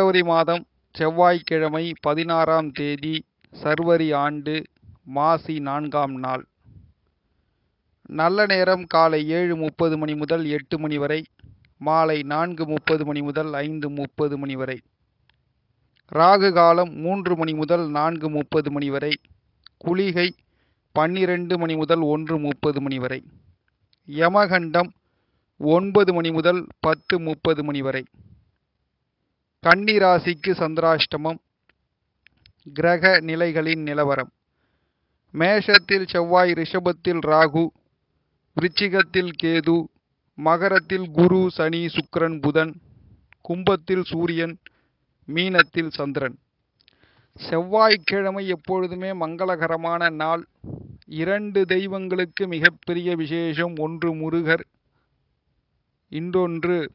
பிப்ரவரி மாதம் செவ்வாய்க்கிழமை பதினாறாம் தேதி சர்வரி ஆண்டு மாசி நான்காம் நாள் நல்ல நேரம் காலை ஏழு முப்பது மணி முதல் எட்டு மணி வரை மாலை நான்கு முப்பது மணி முதல் ஐந்து முப்பது மணி வரை ராகு காலம் மூன்று மணி முதல் நான்கு முப்பது மணி வரை குளிகை பன்னிரண்டு மணி முதல் ஒன்று முப்பது மணி வரை யமகண்டம் ஒன்பது மணி முதல் பத்து முப்பது மணி வரை கன்னி ராசிக்கு சந்திராஷ்டமம் கிரக நிலைகளின் நிலவரம் மேஷத்தில் செவ்வாய் ரிஷபத்தில் ராகு விருச்சிகத்தில் கேது மகரத்தில் குரு சனி சுக்கிரன் புதன் கும்பத்தில் சூரியன் மீனத்தில் சந்திரன் செவ்வாய்க்கிழமை எப்பொழுதுமே மங்களகரமான நாள் இரண்டு தெய்வங்களுக்கு மிகப்பெரிய விசேஷம் ஒன்று முருகர் இன்னொன்று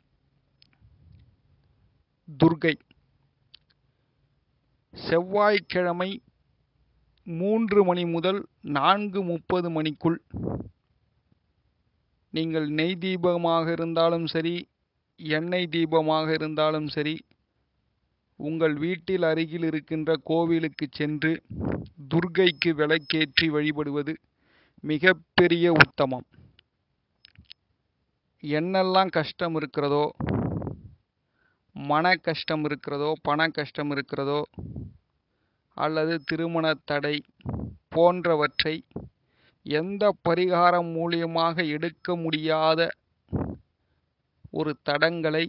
துர்கை செவ்வாய்க்கிழமை மூன்று மணி முதல் நான்கு முப்பது மணிக்குள் நீங்கள் நெய் தீபமாக இருந்தாலும் சரி எண்ணெய் தீபமாக இருந்தாலும் சரி உங்கள் வீட்டில் அருகில் இருக்கின்ற கோவிலுக்கு சென்று துர்கைக்கு விளக்கேற்றி வழிபடுவது மிகப்பெரிய உத்தமம் என்னெல்லாம் கஷ்டம் இருக்கிறதோ மன கஷ்டம் இருக்கிறதோ பண கஷ்டம் இருக்கிறதோ அல்லது திருமண தடை போன்றவற்றை எந்த பரிகாரம் மூலியமாக எடுக்க முடியாத ஒரு தடங்களை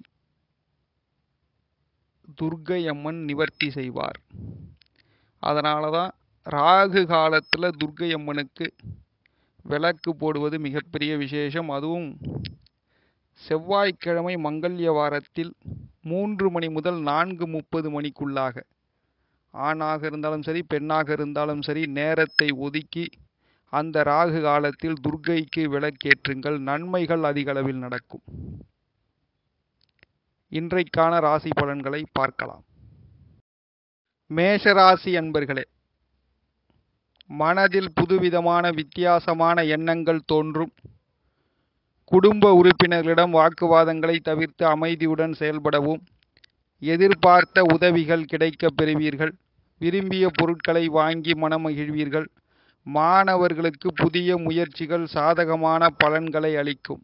துர்கை அம்மன் நிவர்த்தி செய்வார் அதனால தான் ராகு காலத்தில் துர்கை அம்மனுக்கு விளக்கு போடுவது மிகப்பெரிய விசேஷம் அதுவும் செவ்வாய்க்கிழமை மங்கல்ய வாரத்தில் மூன்று மணி முதல் நான்கு முப்பது மணிக்குள்ளாக ஆணாக இருந்தாலும் சரி பெண்ணாக இருந்தாலும் சரி நேரத்தை ஒதுக்கி அந்த ராகு காலத்தில் துர்கைக்கு விளக்கேற்றுங்கள் நன்மைகள் அதிக அளவில் நடக்கும் இன்றைக்கான ராசி பலன்களை பார்க்கலாம் மேஷராசி அன்பர்களே மனதில் புதுவிதமான வித்தியாசமான எண்ணங்கள் தோன்றும் குடும்ப உறுப்பினர்களிடம் வாக்குவாதங்களை தவிர்த்து அமைதியுடன் செயல்படவும் எதிர்பார்த்த உதவிகள் கிடைக்கப் பெறுவீர்கள் விரும்பிய பொருட்களை வாங்கி மனமகிழ்வீர்கள் மாணவர்களுக்கு புதிய முயற்சிகள் சாதகமான பலன்களை அளிக்கும்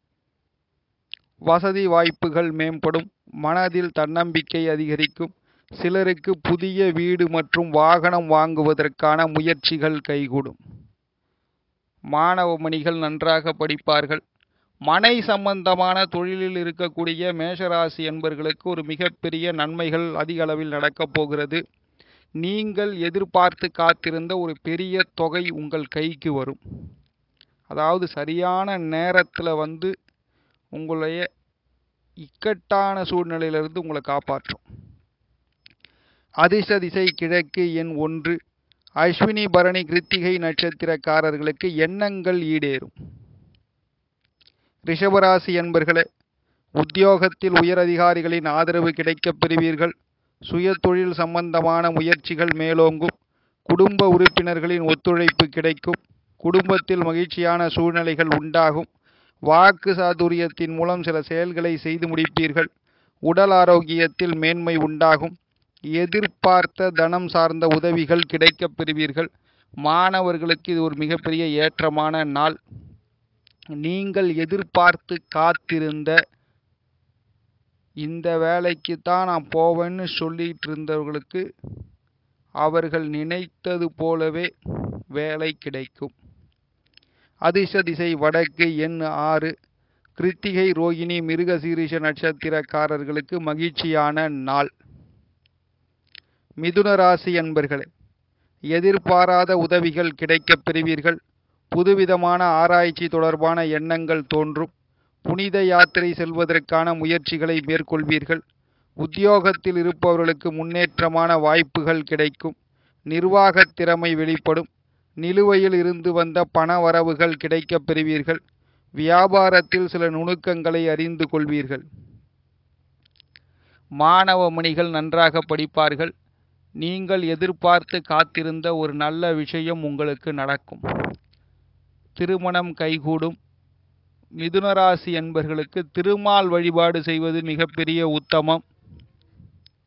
வசதி வாய்ப்புகள் மேம்படும் மனதில் தன்னம்பிக்கை அதிகரிக்கும் சிலருக்கு புதிய வீடு மற்றும் வாகனம் வாங்குவதற்கான முயற்சிகள் கைகூடும் மாணவ மணிகள் நன்றாக படிப்பார்கள் மனை சம்பந்தமான தொழிலில் இருக்கக்கூடிய மேஷராசி என்பர்களுக்கு ஒரு மிகப்பெரிய நன்மைகள் அதிக அளவில் நடக்கப் போகிறது நீங்கள் எதிர்பார்த்து காத்திருந்த ஒரு பெரிய தொகை உங்கள் கைக்கு வரும் அதாவது சரியான நேரத்தில் வந்து உங்களுடைய இக்கட்டான சூழ்நிலையிலிருந்து உங்களை காப்பாற்றும் அதிர்ஷ்ட திசை கிழக்கு எண் ஒன்று அஸ்வினி பரணி கிருத்திகை நட்சத்திரக்காரர்களுக்கு எண்ணங்கள் ஈடேறும் ரிஷபராசி என்பர்களே உத்தியோகத்தில் உயரதிகாரிகளின் ஆதரவு கிடைக்கப் பெறுவீர்கள் சுய தொழில் சம்பந்தமான முயற்சிகள் மேலோங்கும் குடும்ப உறுப்பினர்களின் ஒத்துழைப்பு கிடைக்கும் குடும்பத்தில் மகிழ்ச்சியான சூழ்நிலைகள் உண்டாகும் வாக்கு சாதுரியத்தின் மூலம் சில செயல்களை செய்து முடிப்பீர்கள் உடல் ஆரோக்கியத்தில் மேன்மை உண்டாகும் எதிர்பார்த்த தனம் சார்ந்த உதவிகள் கிடைக்கப் பெறுவீர்கள் மாணவர்களுக்கு இது ஒரு மிகப்பெரிய ஏற்றமான நாள் நீங்கள் எதிர்பார்த்து காத்திருந்த இந்த வேலைக்கு தான் நான் போவேன்னு சொல்லிட்டு இருந்தவர்களுக்கு அவர்கள் நினைத்தது போலவே வேலை கிடைக்கும் அதிர்ஷ்ட திசை வடக்கு எண் ஆறு கிருத்திகை ரோகிணி மிருகசீரிஷ நட்சத்திரக்காரர்களுக்கு மகிழ்ச்சியான நாள் மிதுன ராசி அன்பர்களே எதிர்பாராத உதவிகள் கிடைக்கப் பெறுவீர்கள் புதுவிதமான ஆராய்ச்சி தொடர்பான எண்ணங்கள் தோன்றும் புனித யாத்திரை செல்வதற்கான முயற்சிகளை மேற்கொள்வீர்கள் உத்தியோகத்தில் இருப்பவர்களுக்கு முன்னேற்றமான வாய்ப்புகள் கிடைக்கும் நிர்வாகத் திறமை வெளிப்படும் நிலுவையில் இருந்து வந்த பண வரவுகள் கிடைக்கப் பெறுவீர்கள் வியாபாரத்தில் சில நுணுக்கங்களை அறிந்து கொள்வீர்கள் மாணவ மணிகள் நன்றாக படிப்பார்கள் நீங்கள் எதிர்பார்த்து காத்திருந்த ஒரு நல்ல விஷயம் உங்களுக்கு நடக்கும் திருமணம் கைகூடும் மிதுனராசி என்பர்களுக்கு திருமால் வழிபாடு செய்வது மிகப்பெரிய உத்தமம்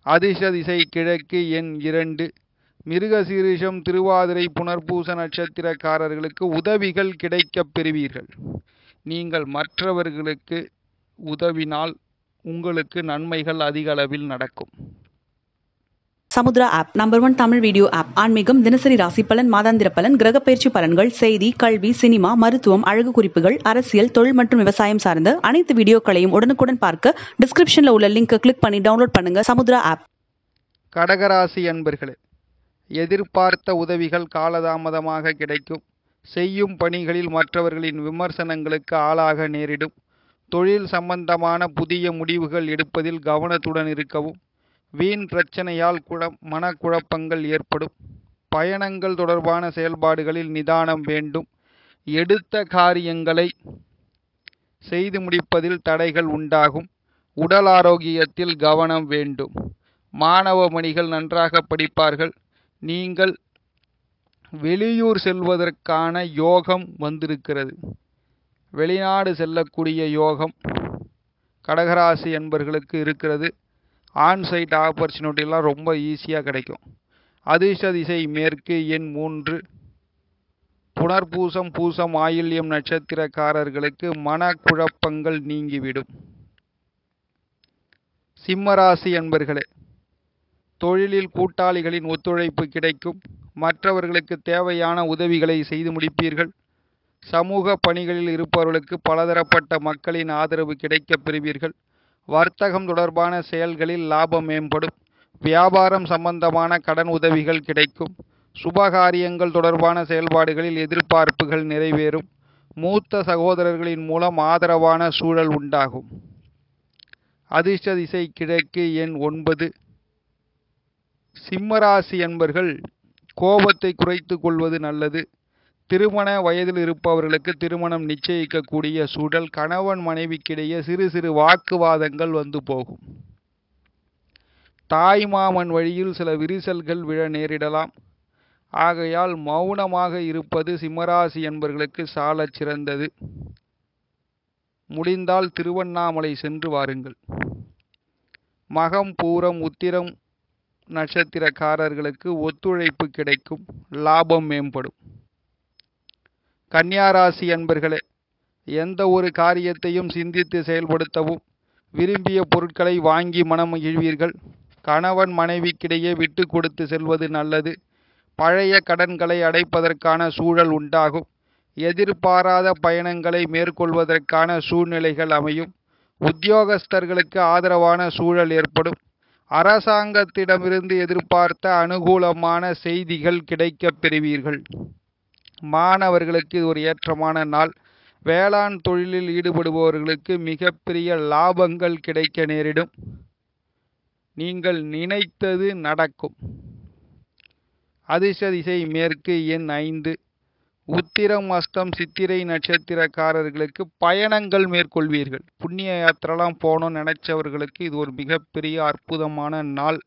அதிர்ஷ்ட திசை கிழக்கு எண் இரண்டு மிருகசீரிஷம் திருவாதிரை புனர்பூச நட்சத்திரக்காரர்களுக்கு உதவிகள் கிடைக்கப் பெறுவீர்கள் நீங்கள் மற்றவர்களுக்கு உதவினால் உங்களுக்கு நன்மைகள் அதிக அளவில் நடக்கும் Samudra app number one Tamil video app ஆன்மீகம் தினசரி ராசி பலன் மாதாந்திர பலன் கிரக பயிற்சி பலன்கள் செய்தி கல்வி சினிமா மருத்துவம் அழகு குறிப்புகள் அரசியல் தொழில் மற்றும் விவசாயம் சார்ந்த அனைத்து வீடியோக்களையும் உடனுக்குடன் பார்க்க டிஸ்கிரிப்ஷன்ல உள்ள லிங்கை கிளிக் பண்ணி டவுன்லோட் பண்ணுங்க சமுத்ரா ஆப் கடகராசி அன்பர்களே எதிர்பார்த்த உதவிகள் காலதாமதமாக கிடைக்கும் செய்யும் பணிகளில் மற்றவர்களின் விமர்சனங்களுக்கு ஆளாக நேரிடும் தொழில் சம்பந்தமான புதிய முடிவுகள் எடுப்பதில் கவனத்துடன் இருக்கவும் வீண் பிரச்சனையால் குழ மனக்குழப்பங்கள் ஏற்படும் பயணங்கள் தொடர்பான செயல்பாடுகளில் நிதானம் வேண்டும் எடுத்த காரியங்களை செய்து முடிப்பதில் தடைகள் உண்டாகும் உடல் ஆரோக்கியத்தில் கவனம் வேண்டும் மாணவ மணிகள் நன்றாக படிப்பார்கள் நீங்கள் வெளியூர் செல்வதற்கான யோகம் வந்திருக்கிறது வெளிநாடு செல்லக்கூடிய யோகம் கடகராசி என்பர்களுக்கு இருக்கிறது ஆன்சைட் ஆப்பர்ச்சுனிட்டிலாம் ரொம்ப ஈஸியாக கிடைக்கும் அதிர்ஷ்ட திசை மேற்கு எண் மூன்று புனர்பூசம் பூசம் ஆயில்யம் நட்சத்திரக்காரர்களுக்கு மனக்குழப்பங்கள் நீங்கிவிடும் சிம்மராசி என்பர்களே தொழிலில் கூட்டாளிகளின் ஒத்துழைப்பு கிடைக்கும் மற்றவர்களுக்கு தேவையான உதவிகளை செய்து முடிப்பீர்கள் சமூக பணிகளில் இருப்பவர்களுக்கு பலதரப்பட்ட மக்களின் ஆதரவு கிடைக்கப் பெறுவீர்கள் வர்த்தகம் தொடர்பான செயல்களில் லாபம் மேம்படும் வியாபாரம் சம்பந்தமான கடன் உதவிகள் கிடைக்கும் சுபகாரியங்கள் தொடர்பான செயல்பாடுகளில் எதிர்பார்ப்புகள் நிறைவேறும் மூத்த சகோதரர்களின் மூலம் ஆதரவான சூழல் உண்டாகும் அதிர்ஷ்ட திசை கிழக்கு எண் ஒன்பது சிம்மராசி என்பர்கள் கோபத்தை குறைத்து கொள்வது நல்லது திருமண வயதில் இருப்பவர்களுக்கு திருமணம் நிச்சயிக்கக்கூடிய சூழல் கணவன் மனைவிக்கிடையே சிறு சிறு வாக்குவாதங்கள் வந்து போகும் தாய் மாமன் வழியில் சில விரிசல்கள் விழ நேரிடலாம் ஆகையால் மௌனமாக இருப்பது சிம்மராசி என்பர்களுக்கு சாலச் சிறந்தது முடிந்தால் திருவண்ணாமலை சென்று வாருங்கள் மகம் பூரம் உத்திரம் நட்சத்திரக்காரர்களுக்கு ஒத்துழைப்பு கிடைக்கும் லாபம் மேம்படும் கன்னியாராசி அன்பர்களே எந்த ஒரு காரியத்தையும் சிந்தித்து செயல்படுத்தவும் விரும்பிய பொருட்களை வாங்கி மனம் மகிழ்வீர்கள் கணவன் மனைவிக்கிடையே விட்டு கொடுத்து செல்வது நல்லது பழைய கடன்களை அடைப்பதற்கான சூழல் உண்டாகும் எதிர்பாராத பயணங்களை மேற்கொள்வதற்கான சூழ்நிலைகள் அமையும் உத்தியோகஸ்தர்களுக்கு ஆதரவான சூழல் ஏற்படும் அரசாங்கத்திடமிருந்து எதிர்பார்த்த அனுகூலமான செய்திகள் கிடைக்கப் பெறுவீர்கள் மாணவர்களுக்கு இது ஒரு ஏற்றமான நாள் வேளாண் தொழிலில் ஈடுபடுபவர்களுக்கு மிகப்பெரிய லாபங்கள் கிடைக்க நேரிடும் நீங்கள் நினைத்தது நடக்கும் அதிர்ஷ்ட திசை மேற்கு எண் ஐந்து உத்திரம் அஸ்தம் சித்திரை நட்சத்திரக்காரர்களுக்கு பயணங்கள் மேற்கொள்வீர்கள் புண்ணிய யாத்திரெல்லாம் போகணும்னு நினைச்சவர்களுக்கு இது ஒரு மிகப்பெரிய அற்புதமான நாள்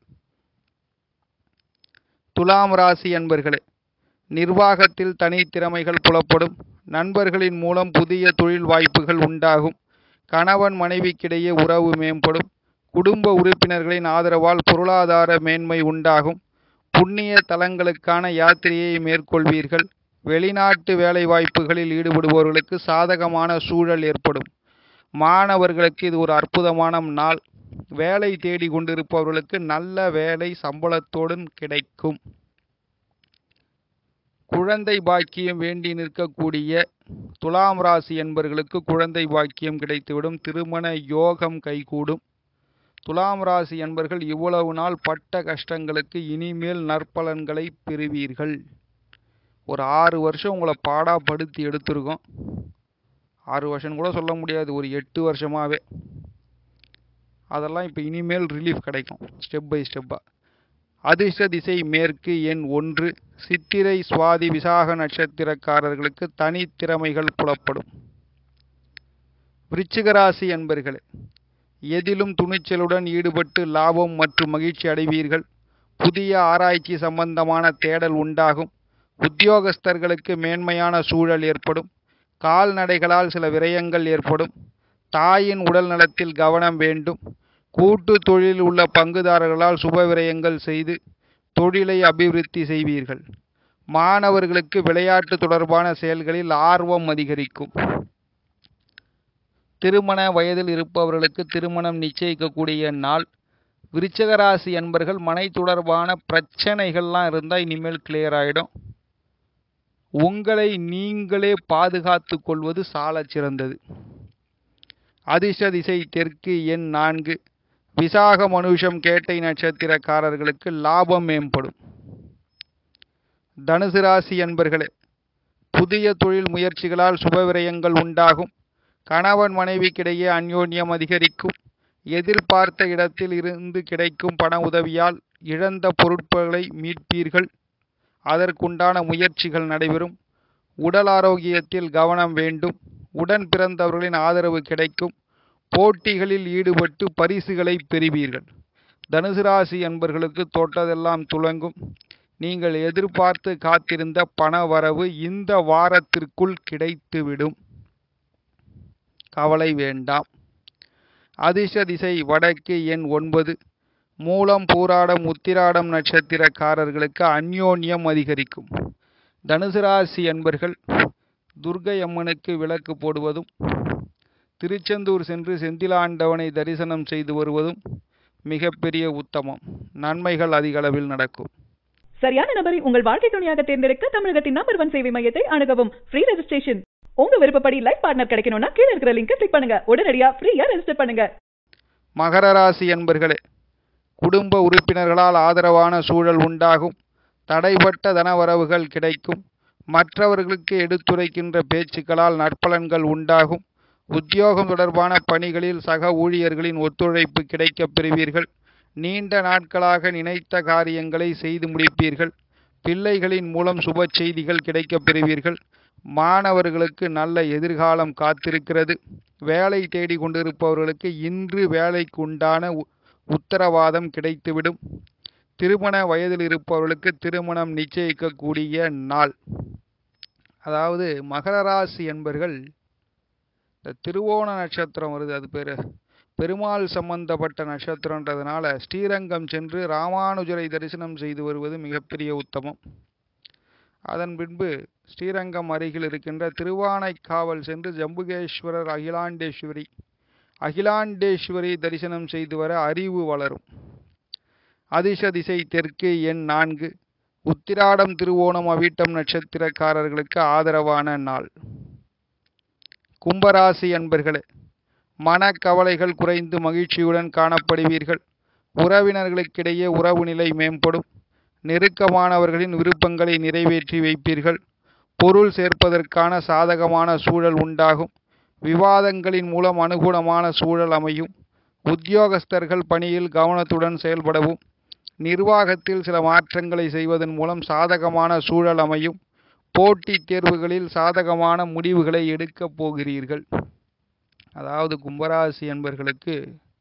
துலாம் ராசி அன்பர்களே நிர்வாகத்தில் தனித்திறமைகள் புலப்படும் நண்பர்களின் மூலம் புதிய தொழில் வாய்ப்புகள் உண்டாகும் கணவன் மனைவிக்கிடையே உறவு மேம்படும் குடும்ப உறுப்பினர்களின் ஆதரவால் பொருளாதார மேன்மை உண்டாகும் புண்ணிய தலங்களுக்கான யாத்திரையை மேற்கொள்வீர்கள் வெளிநாட்டு வேலைவாய்ப்புகளில் ஈடுபடுபவர்களுக்கு சாதகமான சூழல் ஏற்படும் மாணவர்களுக்கு இது ஒரு அற்புதமான நாள் வேலை தேடி கொண்டிருப்பவர்களுக்கு நல்ல வேலை சம்பளத்துடன் கிடைக்கும் குழந்தை பாக்கியம் வேண்டி நிற்கக்கூடிய துலாம் ராசி என்பவர்களுக்கு குழந்தை பாக்கியம் கிடைத்துவிடும் திருமண யோகம் கைகூடும் துலாம் ராசி என்பர்கள் இவ்வளவு நாள் பட்ட கஷ்டங்களுக்கு இனிமேல் நற்பலன்களை பெறுவீர்கள் ஒரு ஆறு வருஷம் உங்களை பாடாப்படுத்தி எடுத்திருக்கோம் ஆறு வருஷம் கூட சொல்ல முடியாது ஒரு எட்டு வருஷமாகவே அதெல்லாம் இப்போ இனிமேல் ரிலீஃப் கிடைக்கும் ஸ்டெப் பை ஸ்டெப்பாக அதிர்ஷ்ட திசை மேற்கு எண் ஒன்று சித்திரை சுவாதி விசாக நட்சத்திரக்காரர்களுக்கு தனித்திறமைகள் புலப்படும் விருச்சிகராசி என்பர்களே எதிலும் துணிச்சலுடன் ஈடுபட்டு லாபம் மற்றும் மகிழ்ச்சி அடைவீர்கள் புதிய ஆராய்ச்சி சம்பந்தமான தேடல் உண்டாகும் உத்தியோகஸ்தர்களுக்கு மேன்மையான சூழல் ஏற்படும் கால்நடைகளால் சில விரயங்கள் ஏற்படும் தாயின் உடல் நலத்தில் கவனம் வேண்டும் கூட்டு தொழிலில் உள்ள பங்குதாரர்களால் சுப விரயங்கள் செய்து தொழிலை அபிவிருத்தி செய்வீர்கள் மாணவர்களுக்கு விளையாட்டு தொடர்பான செயல்களில் ஆர்வம் அதிகரிக்கும் திருமண வயதில் இருப்பவர்களுக்கு திருமணம் நிச்சயிக்கக்கூடிய நாள் விருச்சக ராசி என்பர்கள் மனை தொடர்பான பிரச்சனைகள்லாம் இருந்தால் இனிமேல் கிளியர் ஆகிடும் உங்களை நீங்களே பாதுகாத்து கொள்வது சாலச் சிறந்தது அதிர்ஷ்ட திசை தெற்கு எண் நான்கு விசாக மனுஷம் கேட்டை நட்சத்திரக்காரர்களுக்கு லாபம் மேம்படும் தனுசு ராசி என்பர்களே புதிய தொழில் முயற்சிகளால் சுபவிரயங்கள் உண்டாகும் கணவன் மனைவிக்கிடையே அந்யோன்யம் அதிகரிக்கும் எதிர்பார்த்த இடத்தில் இருந்து கிடைக்கும் பண உதவியால் இழந்த பொருட்களை மீட்பீர்கள் அதற்குண்டான முயற்சிகள் நடைபெறும் உடல் ஆரோக்கியத்தில் கவனம் வேண்டும் உடன் பிறந்தவர்களின் ஆதரவு கிடைக்கும் போட்டிகளில் ஈடுபட்டு பரிசுகளை பெறுவீர்கள் தனுசு ராசி என்பர்களுக்கு தொட்டதெல்லாம் துலங்கும் நீங்கள் எதிர்பார்த்து காத்திருந்த பண வரவு இந்த வாரத்திற்குள் கிடைத்துவிடும் கவலை வேண்டாம் அதிர்ஷ்ட திசை வடக்கு எண் ஒன்பது மூலம் பூராடம் உத்திராடம் நட்சத்திரக்காரர்களுக்கு அந்யோன்யம் அதிகரிக்கும் தனுசு ராசி என்பர்கள் துர்கை அம்மனுக்கு விளக்கு போடுவதும் திருச்செந்தூர் சென்று செந்திலாண்டவனை தரிசனம் செய்து வருவதும் மிகப்பெரிய உத்தமம் நன்மைகள் அதிகளவில் நடக்கும் சரியான நபரை உங்கள் வாழ்க்கை துணையாக தேர்ந்தெடுக்க தமிழகத்தின் நம்பர் ஒன் சேவை மையத்தை அணுகவும் ஃப்ரீ ரெஜிஸ்ட்ரேஷன் உங்க விருப்பப்படி லைஃப் பார்ட்னர் கிடைக்கணும்னா கீழ இருக்கிற லிங்கை கிளிக் பண்ணுங்க உடனடியா ஃப்ரீயா ரெஜிஸ்டர் பண்ணுங்க மகர ராசி என்பர்களே குடும்ப உறுப்பினர்களால் ஆதரவான சூழல் உண்டாகும் தடைப்பட்ட தனவரவுகள் கிடைக்கும் மற்றவர்களுக்கு எடுத்துரைக்கின்ற பேச்சுக்களால் நற்பலன்கள் உண்டாகும் உத்தியோகம் தொடர்பான பணிகளில் சக ஊழியர்களின் ஒத்துழைப்பு கிடைக்கப் பெறுவீர்கள் நீண்ட நாட்களாக நினைத்த காரியங்களை செய்து முடிப்பீர்கள் பிள்ளைகளின் மூலம் சுப செய்திகள் கிடைக்கப் பெறுவீர்கள் மாணவர்களுக்கு நல்ல எதிர்காலம் காத்திருக்கிறது வேலை தேடி கொண்டிருப்பவர்களுக்கு இன்று வேலைக்கு உண்டான உ- உத்தரவாதம் கிடைத்துவிடும் திருமண வயதில் இருப்பவர்களுக்கு திருமணம் நிச்சயிக்கக்கூடிய நாள் அதாவது மகர ராசி என்பர்கள் இந்த திருவோண நட்சத்திரம் வருது அது பேர் பெருமாள் சம்பந்தப்பட்ட நட்சத்திரன்றதுனால ஸ்ரீரங்கம் சென்று ராமானுஜரை தரிசனம் செய்து வருவது மிகப்பெரிய உத்தமம் அதன் பின்பு ஸ்ரீரங்கம் அருகில் இருக்கின்ற திருவானைக்காவல் சென்று ஜம்புகேஸ்வரர் அகிலாண்டேஸ்வரி அகிலாண்டேஸ்வரி தரிசனம் செய்து வர அறிவு வளரும் அதிர்ஷ்ட திசை தெற்கு எண் நான்கு உத்திராடம் திருவோணம் அவிட்டம் நட்சத்திரக்காரர்களுக்கு ஆதரவான நாள் கும்பராசி அன்பர்களே மனக்கவலைகள் குறைந்து மகிழ்ச்சியுடன் காணப்படுவீர்கள் உறவினர்களுக்கிடையே உறவு நிலை மேம்படும் நெருக்கமானவர்களின் விருப்பங்களை நிறைவேற்றி வைப்பீர்கள் பொருள் சேர்ப்பதற்கான சாதகமான சூழல் உண்டாகும் விவாதங்களின் மூலம் அனுகூலமான சூழல் அமையும் உத்தியோகஸ்தர்கள் பணியில் கவனத்துடன் செயல்படவும் நிர்வாகத்தில் சில மாற்றங்களை செய்வதன் மூலம் சாதகமான சூழல் அமையும் போட்டித் தேர்வுகளில் சாதகமான முடிவுகளை எடுக்கப் போகிறீர்கள் அதாவது கும்பராசி என்பர்களுக்கு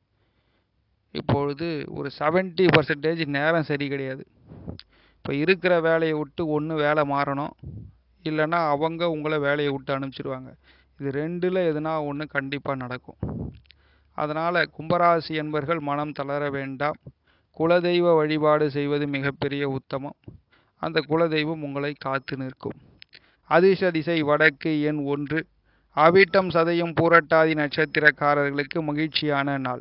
இப்பொழுது ஒரு 70% பர்சன்டேஜ் நேரம் சரி கிடையாது இப்போ இருக்கிற வேலையை விட்டு ஒன்று வேலை மாறணும் இல்லைன்னா அவங்க உங்களை வேலையை விட்டு அனுப்பிச்சிடுவாங்க இது ரெண்டில் எதுனா ஒன்று கண்டிப்பாக நடக்கும் அதனால் கும்பராசி என்பர்கள் மனம் தளர வேண்டாம் குலதெய்வ வழிபாடு செய்வது மிகப்பெரிய உத்தமம் அந்த குலதெய்வம் உங்களை காத்து நிற்கும் அதிர்ஷ்ட திசை வடக்கு எண் ஒன்று அவிட்டம் சதயம் பூரட்டாதி நட்சத்திரக்காரர்களுக்கு மகிழ்ச்சியான நாள்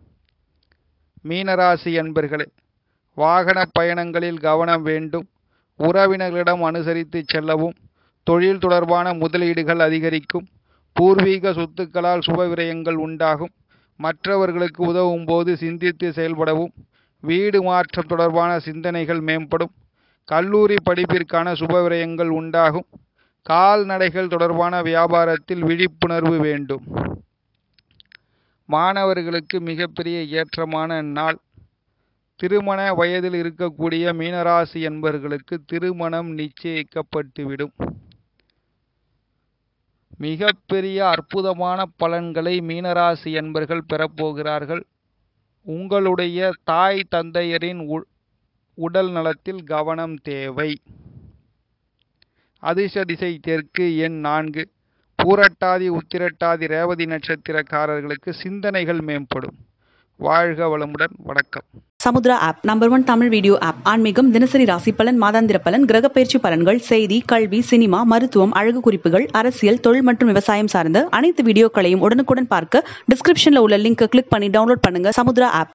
மீனராசி அன்பர்களே வாகன பயணங்களில் கவனம் வேண்டும் உறவினர்களிடம் அனுசரித்து செல்லவும் தொழில் தொடர்பான முதலீடுகள் அதிகரிக்கும் பூர்வீக சொத்துக்களால் சுப விரயங்கள் உண்டாகும் மற்றவர்களுக்கு உதவும் போது சிந்தித்து செயல்படவும் வீடு மாற்றம் தொடர்பான சிந்தனைகள் மேம்படும் கல்லூரி படிப்பிற்கான சுப விரயங்கள் உண்டாகும் கால்நடைகள் தொடர்பான வியாபாரத்தில் விழிப்புணர்வு வேண்டும் மாணவர்களுக்கு மிகப்பெரிய ஏற்றமான நாள் திருமண வயதில் இருக்கக்கூடிய மீனராசி என்பவர்களுக்கு திருமணம் நிச்சயிக்கப்பட்டுவிடும் மிகப்பெரிய அற்புதமான பலன்களை மீனராசி என்பர்கள் பெறப்போகிறார்கள் உங்களுடைய தாய் தந்தையரின் உ- உடல் நலத்தில் கவனம் தேவை அதிர்ஷ்ட திசை தெற்கு எண் நான்கு பூரட்டாதி உத்திரட்டாதி ரேவதி நட்சத்திரக்காரர்களுக்கு சிந்தனைகள் மேம்படும் வாழ்க வளமுடன் வணக்கம் Samudra app number one Tamil video app ஆன்மீகம் தினசரி ராசி பலன் மாதாந்திர பலன் கிரக பயிற்சி பலன்கள் செய்தி கல்வி சினிமா மருத்துவம் அழகு குறிப்புகள் அரசியல் தொழில் மற்றும் விவசாயம் சார்ந்த அனைத்து வீடியோக்களையும் உடனுக்குடன் பார்க்க டிஸ்கிரிப்ஷன்ல உள்ள லிங்கை கிளிக் பண்ணி டவுன்லோட் பண்ணுங்க சமுத்ரா ஆப்